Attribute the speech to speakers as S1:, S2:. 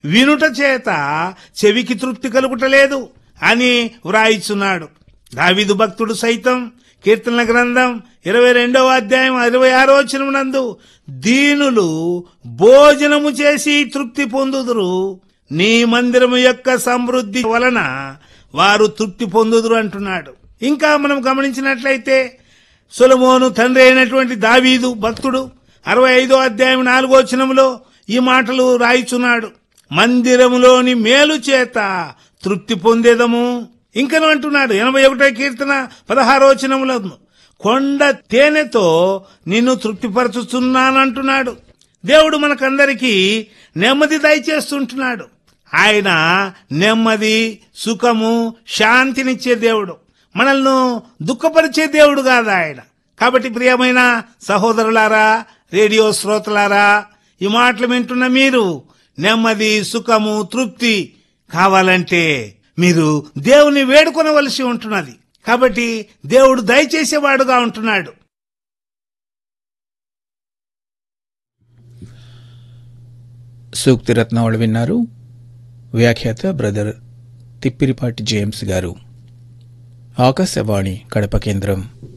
S1: వినుట చేత చెవికి తృప్తి కలుగుటలేదు అని వ్రాయిచున్నాడు దావిదు భక్తుడు సైతం కీర్తనల గ్రంథం ఇరవై రెండవ అధ్యాయం ఇరవై ఆరో నందు దీనులు భోజనము చేసి తృప్తి పొందుదురు నీ మందిరము యొక్క సమృద్ధి వలన వారు తృప్తి పొందుదురు అంటున్నాడు ఇంకా మనం గమనించినట్లయితే సొలమోను తండ్రి అయినటువంటి దావీదు భక్తుడు అరవై ఐదో అధ్యాయం నాలుగో వచనములో ఈ మాటలు రాయిచున్నాడు మందిరములోని మేలు చేత తృప్తి పొందేదము ఇంకను అంటున్నాడు ఎనభై ఒకటో కీర్తన పదహారో వచనములో కొండ తేనెతో నిన్ను తృప్తిపరచుతున్నానంటున్నాడు దేవుడు మనకందరికీ నెమ్మది దయచేస్తుంటున్నాడు ఆయన నెమ్మది సుఖము శాంతినిచ్చే దేవుడు మనల్ని దుఃఖపరిచే దేవుడు కాదు ఆయన కాబట్టి ప్రియమైన సహోదరులారా రేడియో శ్రోతలారా ఈ మాటలు వింటున్న మీరు నెమ్మది సుఖము తృప్తి కావాలంటే మీరు దేవుని వేడుకొనవలసి ఉంటున్నది కాబట్టి దేవుడు దయచేసేవాడుగా ఉంటున్నాడు
S2: సూక్తి రత్నావళి విన్నారు వ్యాఖ్యాత బ్రదర్ తిప్పిరిపాటి జేమ్స్ గారు ఆకాశవాణి కడప కేంద్రం